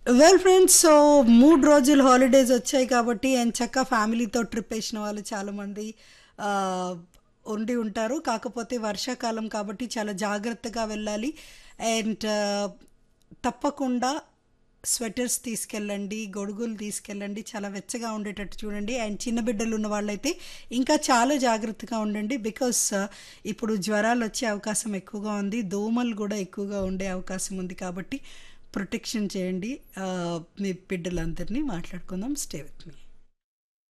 well friends so మూడు రోజులు holidays వచ్చాయి కాబట్టి ఎంచక్క ఫ్యామిలీతో ట్రిప్ వేసిన వాళ్ళు చాలామంది ఆ, ఉండి ఉంటారు కాకపోతే వర్షాకాలం కాబట్టి చాలా జాగ్రత్తగా వెళ్ళాలి అండ్ తప్పకుండా స్వెటర్స్ తీసుకెళ్ళండి గొడుగులు తీసుకెళ్ళండి చాలా వెచ్చగా ఉండేటట్టు చూడండి అండ్ చిన్న బిడ్డలు ఉన్న వాళ్ళైతే ఇంకా చాలా జాగ్రత్తగా ఉండండి బికాస్ ఇప్పుడు జ్వరాలు వచ్చే అవకాశం ఎక్కువగా ఉంది దోమలు కూడా ఎక్కువగా ఉండే అవకాశం ఉంది కాబట్టి ప్రొటెక్షన్ చేయండి ఆ, మీ బిడ్డలందరినీ మాట్లాడుకుందాం స్టే విత్ మీ